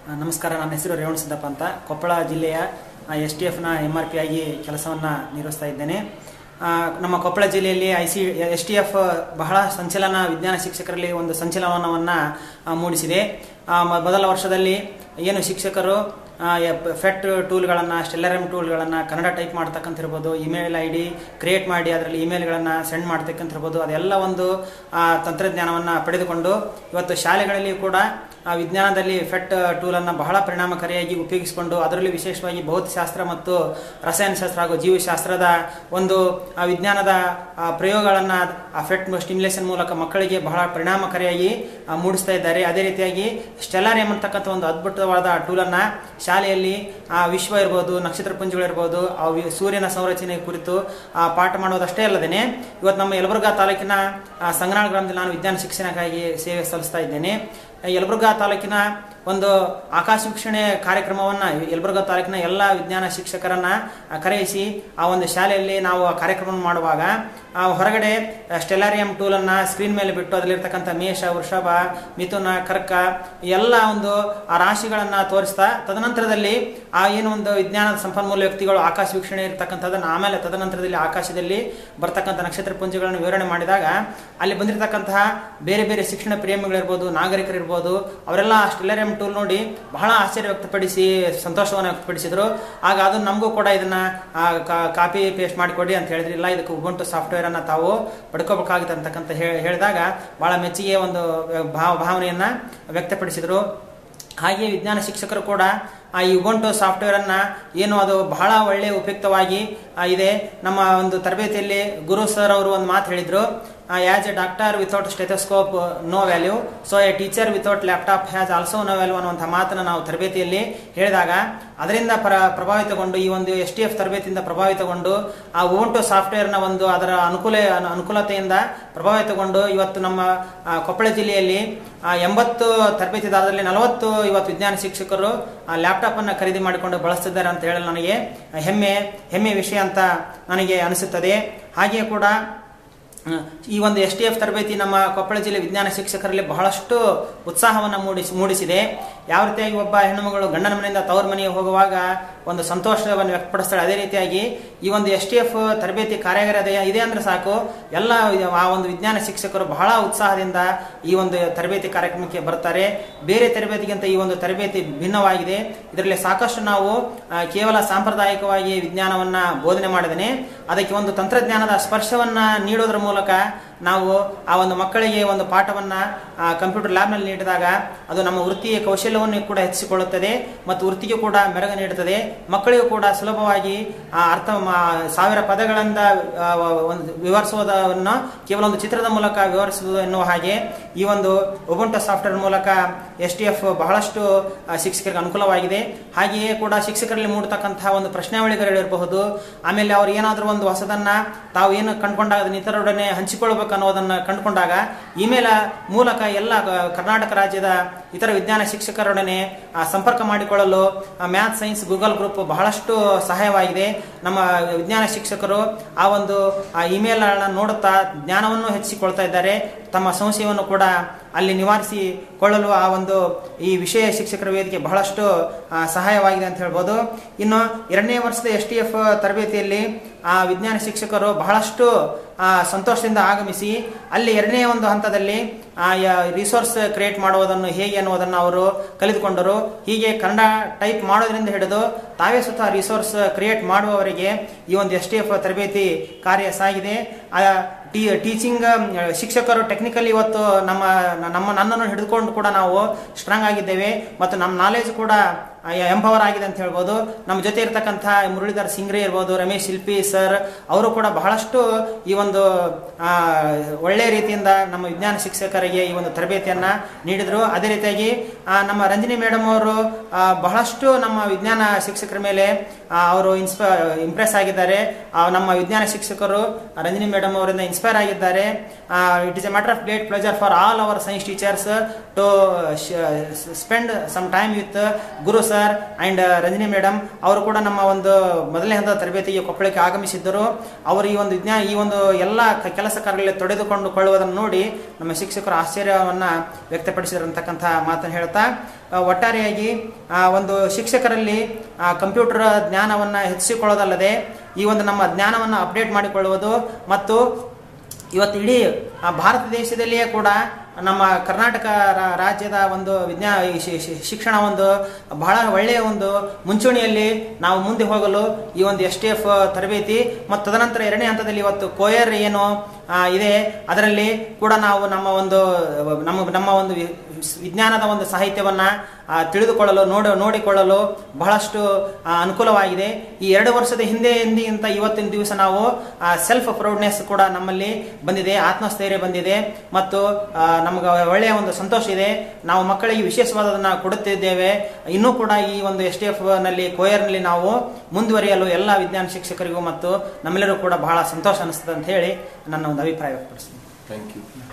ಆ, ನಮಸ್ಕಾರ ನನ್ನ ಹೆಸರು ರೇವಣ ಸಿದ್ದಪ್ಪ ಅಂತ ಕೊಪ್ಪಳ ಜಿಲ್ಲೆಯ ಎಸ್ ಟಿ ಎಫ್ನ ಎಮ್ ಆರ್ ಪಿ ಆಗಿ ಕೆಲಸವನ್ನು ನಿರ್ವಹಿಸ್ತಾ ಇದ್ದೇನೆ ಆ, ನಮ್ಮ ಕೊಪ್ಪಳ ಜಿಲ್ಲೆಯಲ್ಲಿ I C S T F ಬಹಳ ಸಂಚಲನ ವಿಜ್ಞಾನ ಶಿಕ್ಷಕರಲ್ಲಿ ಒಂದು ಸಂಚಲನವನ್ನು ಆ, ಮೂಡಿಸಿದೆ ಆ, ಮ- ಮೊದಲ ವರ್ಷದಲ್ಲಿ ಏನು ಶಿಕ್ಷಕರು ಫೆಟ್ ಟೂಲ್ಗಳನ್ನು ಸ್ಟೆಲ್ಲರಮ್ ಟೂಲ್ಗಳನ್ನು ಕನ್ನಡ ಟೈಪ್ ಮಾಡ್ತಕ್ಕಂತಿರ್ಬೋದು ಇಮೇಲ್ ಐ ಡಿ ಕ್ರಿಯೇಟ್ ಮಾಡಿ ಅದರಲ್ಲಿ ಇಮೇಲ್ಗಳನ್ನು ಸೆಂಡ್ ಮಾಡ್ತಕ್ಕಂತಿರ್ಬೋದು ಅದೆಲ್ಲ ಒಂದು ಆ, ತಂತ್ರಜ್ಞಾನವನ್ನು ಪಡೆದುಕೊಂಡು ಇವತ್ತು ಶಾಲೆಗಳಲ್ಲಿ ಕೂಡ ಆ ವಿಜ್ಞಾನದಲ್ಲಿ ಫೆಟ್ ಟೂಲನ್ನು ಬಹಳ ಪರಿಣಾಮಕಾರಿಯಾಗಿ ಉಪಯೋಗಿಸಿಕೊಂಡು ಅದರಲ್ಲಿ ವಿಶೇಷವಾಗಿ ಭೌತಶಾಸ್ತ್ರ ಮತ್ತು ರಸಾಯನಶಾಸ್ತ್ರ ಹಾಗೂ ಜೀವಶಾಸ್ತ್ರದ ಒಂದು ಆ ವಿಜ್ಞಾನದ ಪ್ರಯೋಗಗಳನ್ನು ಆ ಫೆಟ್ ಸ್ಟಿಮ್ಯುಲೇಷನ್ ಮೂಲಕ ಮಕ್ಕಳಿಗೆ ಬಹಳ ಪರಿಣಾಮಕಾರಿಯಾಗಿ ಆ, ಮೂಡಿಸ್ತಾ ಇದ್ದಾರೆ ಅದೇ ರೀತಿಯಾಗಿ ಸ್ಟೆಲಾರಿಯಂ ಅಂತಕ್ಕಂಥ ಒಂದು ಅದ್ಭುತವಾದ ಟೂಲನ್ನು ಶಾಲೆಯಲ್ಲಿ ಆ ವಿಶ್ವ ಇರ್ಬೋದು ನಕ್ಷತ್ರ ಪುಂಜಗಳಿರ್ಬೋದು ಆ ವಿ- ಸೂರ್ಯನ ಸಂರಚನೆ ಕುರಿತು ಆ, ಪಾಠ ಮಾಡೋದಷ್ಟೇ ಅಲ್ಲದೇನೆ ಇವತ್ತು ನಮ್ಮ ಯಲಬುರ್ಗಾ ತಾಲೂಕಿನ ಆ, ಸಂಗನಾಳ ಗ್ರಾಮದಲ್ಲಿ ನಾನು ವಿಜ್ಞಾನ ಶಿಕ್ಷಣಕ್ಕಾಗಿ ಸೇವೆ ಸಲ್ಲಿಸ್ತಾ ಇದ್ದೇನೆ ಯಲಬುರ್ಗಾ ತಾಲೂಕಿನ ಒಂದು ಆಕಾಶ ವೀಕ್ಷಣೆ ಕಾರ್ಯಕ್ರಮವನ್ನ ಯಲಬುರ್ಗಾ ತಾಲೂಕಿನ ಎಲ್ಲ ವಿಜ್ಞಾನ ಶಿಕ್ಷಕರನ್ನ ಆ, ಕರೆಯಿಸಿ ಆ ಒಂದು ಶಾಲೆಯಲ್ಲಿ ನಾವು ಆ ಕಾರ್ಯಕ್ರಮ ಮಾಡುವಾಗ ಆ ಹೊರಗಡೆ ಸ್ಟೆಲಾರಿಯಂ ಟೂಲ್ ಅನ್ನ ಸ್ಕ್ರೀನ್ ಮೇಲೆ ಬಿಟ್ಟು ಅದರಲ್ಲಿರ್ತಕ್ಕಂಥ ಮೇಷ ವೃಷಭ ಮಿಥುನ ಕರ್ಕ ಎಲ್ಲ ಒಂದು ಆ ರಾಶಿಗಳನ್ನ ತೋರಿಸ್ತಾ ತದನಂತರದಲ್ಲಿ ಆ ಏನು ಒಂದು ವಿಜ್ಞಾನದ ಸಂಪನ್ಮೂಲ ವ್ಯಕ್ತಿಗಳು ಆಕಾಶ ವೀಕ್ಷಣೆ ಇರ್ತಕ್ಕಂಥದ್ದನ್ನ ಆಮೇಲೆ ತದನಂತರದಲ್ಲಿ ಆಕಾಶದಲ್ಲಿ ಬರ್ತಕ್ಕಂಥ ನಕ್ಷತ್ರ ಪುಂಜಗಳನ್ನು ವಿವರಣೆ ಮಾಡಿದಾಗ ಅಲ್ಲಿ ಬಂದಿರತಕ್ಕಂತಹ ಬೇರೆ ಬೇರೆ ಶಿಕ್ಷಣ ಪ್ರೇಮಿಗಳಿರ್ಬೋದು ನಾಗರಿಕರಿರ್ಬೋದು ಅವರೆಲ್ಲ ಸ್ಟೆಲರಿಯಂ ಟೂಲ್ ನೋಡಿ ಬಹಳ ಆಶ್ಚರ್ಯ ವ್ಯಕ್ತಪಡಿಸಿ ಸಂತೋಷವನ್ನು ವ್ಯಕ್ತಪಡಿಸಿದ್ರು ಆಗ ಅದು ನಮಗೂ ಕೂಡ ಇದನ್ನ ಕಾಪಿ ಪೇಸ್ಟ್ ಮಾಡಿಕೊಡಿ ಅಂತ ಹೇಳಿದ್ರಿ ಇಲ್ಲ ಇದಕ್ಕೆ ಉಬಂಟು ಸಾಫ್ಟ್ವೇರ್ ಅನ್ನ ತಾವು ಪಡ್ಕೋಬೇಕಾಗುತ್ತೆ ಅಂತಕ್ಕಂಥ ಹೇ- ಹೇಳಿದಾಗ ಬಹಳ ಮೆಚ್ಚುಗೆ ಒಂದು ಭಾವ ಭಾವನೆಯನ್ನ ವ್ಯಕ್ತಪಡಿಸಿದ್ರು ಹಾಗೆ ವಿಜ್ಞಾನ ಶಿಕ್ಷಕರು ಕೂಡ ಆ ಈ ಉಬಂಟು ಸಾಫ್ಟ್ವೇರ್ ಅನ್ನ ಏನು ಅದು ಬಹಳ ಒಳ್ಳೆ ಉಪಯುಕ್ತವಾಗಿ ಆ, ಇದೆ ನಮ್ಮ ಒಂದು ತರಬೇತಿಯಲ್ಲಿ ಗುರು ಸರ್ ಅವರು ಒಂದು ಮಾತು ಹೇಳಿದ್ರು as a doctor without stethoscope no value so a teacher without laptop has also no value ಅನ್ನುವಂಥ ಮಾತನ್ನು ನಾವು ತರಬೇತಿಯಲ್ಲಿ ಹೇಳಿದಾಗ ಅದರಿಂದ ಪ್ರ ಪ್ರಭಾವಿತಗೊಂಡು ಈ ಒಂದು ಎಸ್ ಟಿ ಎಫ್ ತರಬೇತಿಯಿಂದ ಪ್ರಭಾವಿತಗೊಂಡು ಆ ಉಬಂಟು ಸಾಫ್ಟ್ವೇರ್ನ ಒಂದು ಅದರ ಅನುಕೂಲ ಅನುಕೂಲತೆಯಿಂದ ಪ್ರಭಾವಿತಗೊಂಡು ಇವತ್ತು ನಮ್ಮ ಆ, ಕೊಪ್ಪಳ ಜಿಲ್ಲೆಯಲ್ಲಿ ಆ, ಎಂಬತ್ತು ತರಬೇತಿದಾರರಲ್ಲಿ ನಲವತ್ತು ಇವತ್ತು ವಿಜ್ಞಾನ ಶಿಕ್ಷಕರು ಆ ಲ್ಯಾಪ್ಟಾಪ್ ಅನ್ನ ಖರೀದಿ ಮಾಡಿಕೊಂಡು ಬಳಸ್ತಿದ್ದಾರೆ ಅಂತ ಹೇಳಲು ನನಗೆ ಹೆಮ್ಮೆ ಹೆಮ್ಮೆ ವಿಷಯ ಅಂತ ನನಗೆ ಅನಿಸುತ್ತದೆ ಹಾಗೆಯೇ ಕೂಡ ಆ, ಈ ಒಂದು ಎಸ್ ಟಿ ಎಫ್ ತರಬೇತಿ ನಮ್ಮ ಕೊಪ್ಪಳ ಜಿಲ್ಲೆ ವಿಜ್ಞಾನ ಶಿಕ್ಷಕರಲ್ಲಿ ಬಹಳಷ್ಟು ಉತ್ಸಾಹವನ್ನು ಮೂಡಿಸಿ ಮೂಡಿಸಿದೆ ಯಾವ ರೀತಿಯಾಗಿ ಒಬ್ಬ ಹೆಣ್ಣುಮಗಳು ಗಂಡನ ಮನೆಯಿಂದ ತವರು ಮನೆಗೆ ಹೋಗುವಾಗ ಒಂದು ಸಂತೋಷವನ್ನು ವ್ಯಕ್ತಪಡಿಸ್ತಾಳೆ ಅದೇ ರೀತಿಯಾಗಿ ಈ ಒಂದು ಎಸ್ ಟಿ ಎಫ್ ತರಬೇತಿ ಕಾರ್ಯಾಗಾರ ಇದೆ- ಇದೆ ಅಂದ್ರೆ ಸಾಕು ಎಲ್ಲ ಆ ಒಂದು ವಿಜ್ಞಾನ ಶಿಕ್ಷಕರು ಬಹಳ ಉತ್ಸಾಹದಿಂದ ಈ ಒಂದು ತರಬೇತಿ ಕಾರ್ಯಕ್ರಮಕ್ಕೆ ಬರ್ತಾರೆ ಬೇರೆ ತರಬೇತಿಗಿಂತ ಈ ಒಂದು ತರಬೇತಿ ಭಿನ್ನವಾಗಿದೆ ಇದರಲ್ಲಿ ಸಾಕಷ್ಟು ನಾವು ಆ, ಕೇವಲ ಸಾಂಪ್ರದಾಯಿಕವಾಗಿ ವಿಜ್ಞಾನವನ್ನ ಬೋಧನೆ ಮಾಡಿದ್ದೇನೆ ಅದಕ್ಕೆ ಒಂದು ತಂತ್ರಜ್ಞಾನದ ಸ್ಪರ್ಶವನ್ನ ನೀಡೋದ್ರ ಮೂಲಕ ನಾವು ಆ ಒಂದು ಮಕ್ಕಳಿಗೆ ಒಂದು ಪಾಠವನ್ನ ಕಂಪ್ಯೂಟರ್ ಲ್ಯಾಬ್ನಲ್ಲಿ ನೀಡಿದಾಗ ಅದು ನಮ್ಮ ವೃತ್ತಿಯ ಕೌಶಲ್ಯವನ್ನು ಕೂಡ ಹೆಚ್ಚಿಸಿಕೊಳ್ಳುತ್ತದೆ ಮತ್ತು ವೃತ್ತಿಗೆ ಕೂಡ ಮೆರುಗು ನೀಡುತ್ತದೆ ಮಕ್ಕಳಿಗೂ ಕೂಡ ಸುಲಭವಾಗಿ ಆ ಅರ್ಥ ಮಾ- ಸಾವಿರ ಪದಗಳಿಂದ ಆ, ಒಂದು ವಿವರಿಸುವುದನ್ನು ಕೇವಲ ಒಂದು ಚಿತ್ರದ ಮೂಲಕ ವಿವರಿಸುವುದು ಎನ್ನುವ ಹಾಗೆ ಈ ಒಂದು ಉಬುಂಟು ಸಾಫ್ಟ್ವೇರ್ ಮೂಲಕ ಎಸ್ ಟಿ ಎಫ್ ಬಹಳಷ್ಟು ಆ, ಶಿಕ್ಷಕರಿಗೆ ಅನುಕೂಲವಾಗಿದೆ ಹಾಗೆಯೇ ಕೂಡ ಶಿಕ್ಷಕರಲ್ಲಿ ಮೂಡತಕ್ಕಂತಹ ಒಂದು ಪ್ರಶ್ನಾವಳಿಗಳಿರಬಹುದು ಆಮೇಲೆ ಅವ್ರು ಏನಾದರೂ ಒಂದು ಹೊಸದನ್ನ ತಾವು ಏನು ಕಂಡುಕೊಂಡಾಗ ಅದನ್ನ ಇತರರೊಡನೆ ಹಂಚಿಕೊಳ್ಬೇಕು ಅನ್ನೋದನ್ನ ಕಂಡುಕೊಂಡಾಗ ಇಮೇಲ್ ಮೂಲಕ ಎಲ್ಲ ಕ- ಕರ್ನಾಟಕ ರಾಜ್ಯದ ಇತರ ವಿಜ್ಞಾನ ಶಿಕ್ಷಕರೊಡನೆ ಆ, ಸಂಪರ್ಕ ಮಾಡಿಕೊಳ್ಳಲು ಮ್ಯಾಥ್ ಸೈನ್ಸ್ ಗೂಗಲ್ ಗ್ರೂಪ್ ಬಹಳಷ್ಟು ಸಹಾಯವಾಗಿದೆ ನಮ್ಮ ವಿಜ್ಞಾನ ಶಿಕ್ಷಕರು ಆ ಒಂದು ಇಮೇಲ್ ನೋಡುತ್ತಾ ಜ್ಞಾನವನ್ನು ಹೆಚ್ಚಿಸಿಕೊಳ್ತಾ ಇದ್ದಾರೆ ತಮ್ಮ ಸಂಶಯವನ್ನು ಕೂಡ ಅಲ್ಲಿ ನಿವಾರಿಸಿಕೊಳ್ಳಲು ಆ ಒಂದು ಈ ವಿಷಯ ಶಿಕ್ಷಕರ ವೇದಿಕೆ ಬಹಳಷ್ಟು ಆ, ಸಹಾಯವಾಗಿದೆ ಅಂತ ಹೇಳ್ಬೋದು ಇನ್ನು ಎರಡನೇ ವರ್ಷದ ಎಸ್ ಟಿ ಎಫ್ ತರಬೇತಿಯಲ್ಲಿ ಆ ವಿಜ್ಞಾನ ಶಿಕ್ಷಕರು ಬಹಳಷ್ಟು ಆ, ಸಂತೋಷದಿಂದ ಆಗಮಿಸಿ ಅಲ್ಲಿ ಎರಡನೇ ಒಂದು ಹಂತದಲ್ಲಿ ರಿಸೋರ್ಸ್ ಕ್ರಿಯೇಟ್ ಮಾಡುವುದನ್ನು ಹೇಗೆ ಅನ್ನುವುದನ್ನು ಅವರು ಕಲಿತುಕೊಂಡರು ಹೀಗೆ ಕನ್ನಡ ಟೈಪ್ ಮಾಡೋದ್ರಿಂದ ಹಿಡಿದು ತಾವೇ ಸ್ವತಃ ರಿಸೋರ್ಸ್ ಕ್ರಿಯೇಟ್ ಮಾಡುವವರೆಗೆ ಈ ಒಂದು ಎಸ್ ಟಿ ಎಫ್ ತರಬೇತಿ ಕಾರ್ಯ ಸಾಗಿದೆ ಆ, ಟೀ ಟೀಚಿಂಗ್ ಶಿಕ್ಷಕರು ಟೆಕ್ನಿಕಲಿ ಇವತ್ತು ನಮ್ಮ ನಮ್ಮ ನನ್ನನ್ನು ಹಿಡಿದುಕೊಂಡು ಕೂಡ ನಾವು ಸ್ಟ್ರಾಂಗ್ ಆಗಿದ್ದೇವೆ ಮತ್ತು ನಮ್ಮ ನಾಲೆಜ್ ಕೂಡ ಎಂಪವರ್ ಆಗಿದೆ ಅಂತ ಹೇಳ್ಬೋದು ನಮ್ಮ ಜೊತೆ ಇರತಕ್ಕಂಥ ಮುರಳೀಧರ್ ಸಿಂಗ್ರೆ ಇರ್ಬೋದು ರಮೇಶ್ ಶಿಲ್ಪಿ ಸರ್ ಅವರು ಕೂಡ ಬಹಳಷ್ಟು ಈ ಒಂದು ಆ, ಒಳ್ಳೆ ರೀತಿಯಿಂದ ನಮ್ಮ ವಿಜ್ಞಾನ ಶಿಕ್ಷಕರಿಗೆ ಈ ಒಂದು ತರಬೇತಿಯನ್ನ ನೀಡಿದ್ರು ಅದೇ ರೀತಿಯಾಗಿ ಆ, ನಮ್ಮ ರಂಜನಿ ಮೇಡಮ್ ಅವರು ಆ, ಬಹಳಷ್ಟು ನಮ್ಮ ವಿಜ್ಞಾನ ಶಿಕ್ಷಕರ ಮೇಲೆ ಆ, ಅವರು ಇನ್ಸ್ಪ ಇಂಪ್ರೆಸ್ ಆಗಿದ್ದಾರೆ ಆ, ನಮ್ಮ ವಿಜ್ಞಾನ ಶಿಕ್ಷಕರು ರಂಜನಿ ಮೇಡಮ್ ಅವರಿಂದ ಇನ್ಸ್ಪೈರ್ ಆಗಿದ್ದಾರೆ it is a matter of great pleasure for all our science teachers to spend some time with Guru sir and Ranjani madam ಅವರು ಕೂಡ ನಮ್ಮ ಒಂದು ಮೊದಲನೇ ಹಂತದ ತರಬೇತಿಗೆ ಕೊಪ್ಪಳಕ್ಕೆ ಆಗಮಿಸಿದ್ದರು ಅವರು ಈ ಒಂದು ವಿಜ್ಞಾನ ಈ ಒಂದು ಎಲ್ಲ ಕ- ಕೆಲಸ ಕಾರ್ಯಗಳಲ್ಲಿ ತೊಡೆದುಕೊಂಡು ಕೊಳ್ಳುವುದನ್ನು ನೋಡಿ ನಮ್ಮ ಶಿಕ್ಷಕರು ಆಶ್ಚರ್ಯವನ್ನ ವ್ಯಕ್ತಪಡಿಸಿದ್ರು ಅಂತಕ್ಕಂಥ ಮಾತನ್ನು ಹೇಳ್ತಾ ಆ, ಒಟ್ಟಾರೆಯಾಗಿ ಆ, ಒಂದು ಶಿಕ್ಷಕರಲ್ಲಿ ಆ, ಕಂಪ್ಯೂಟರ್ ಜ್ಞಾನವನ್ನು ಹೆಚ್ಚಿಸಿಕೊಳ್ಳೋದಲ್ಲದೆ ಈ ಒಂದು ನಮ್ಮ ಜ್ಞಾನವನ್ನು ಅಪ್ಡೇಟ್ ಮಾಡಿಕೊಳ್ಳುವುದು ಮತ್ತು ಇವತ್ತು ಇಡೀ ಆ, ಭಾರತ ದೇಶದಲ್ಲಿಯೇ ಕೂಡ ನಮ್ಮ ಕರ್ನಾಟಕ ರಾ- ರಾಜ್ಯದ ಒಂದು ವಿಜ್ಞಾ ಈ ಶಿ- ಶಿ- ಶಿಕ್ಷಣ ಒಂದು ಬಹಳ ಒಳ್ಳೆಯ ಒಂದು ಮುಂಚೂಣಿಯಲ್ಲಿ ನಾವು ಮುಂದೆ ಹೋಗಲು ಈ ಒಂದು ಎಸ್ ಟಿ ಎಫ್ ತರಬೇತಿ ಮತ್ತು ತದನಂತರ ಎರಡನೇ ಹಂತದಲ್ಲಿ ಇವತ್ತು ಕೋಯರ್ ಏನು ಆ, ಇದೆ ಅದರಲ್ಲಿ ಕೂಡ ನಾವು ನಮ್ಮ ಒಂದು ನಮ್ಮ ನಮ್ಮ ಒಂದು ವಿ- ವಿಜ್ಞಾನದ ಒಂದು ಸಾಹಿತ್ಯವನ್ನ ಆ, ತಿಳಿದುಕೊಳ್ಳಲು ನೋಡ ನೋಡಿಕೊಳ್ಳಲು ಬಹಳಷ್ಟು ಆ, ಅನುಕೂಲವಾಗಿದೆ ಈ ಎರಡು ವರ್ಷದ ಹಿಂದೆ ಹಿಂದಿಗಿಂತ ಇವತ್ತಿನ ದಿವಸ ನಾವು ಸೆಲ್ಫ್ ಪ್ರೌಡ್ನೆಸ್ ಕೂಡ ನಮ್ಮಲ್ಲಿ ಬಂದಿದೆ ಆತ್ಮಸ್ಥೈರ್ಯ ಬಂದಿದೆ ಮತ್ತು ಆ, ನಮಗೆ ಒಳ್ಳೆಯ ಒಂದು ಸಂತೋಷ ಇದೆ ನಾವು ಮಕ್ಕಳಿಗೆ ವಿಶೇಷವಾದದನ್ನ ಕೊಡುತ್ತಿದ್ದೇವೆ ಇನ್ನೂ ಕೂಡ ಈ ಒಂದು ಎಸ್ ಟಿ ಎಫ್ ನಲ್ಲಿ ಕೋಯರ್ನಲ್ಲಿ ನಾವು ಮುಂದುವರಿಯಲು ಎಲ್ಲ ವಿಜ್ಞಾನ ಶಿಕ್ಷಕರಿಗೂ ಮತ್ತು ನಮ್ಮೆಲ್ಲರೂ ಕೂಡ ಬಹಳ ಸಂತೋಷ ಅನಿಸ್ತದೆ ಅಂತ ಹೇಳಿ ನನ್ನ ಒಂದು ಅಭಿಪ್ರಾಯ ವ್ಯಕ್ತಪಡಿಸ್ತೀನಿ ಥ್ಯಾಂಕ್ ಯು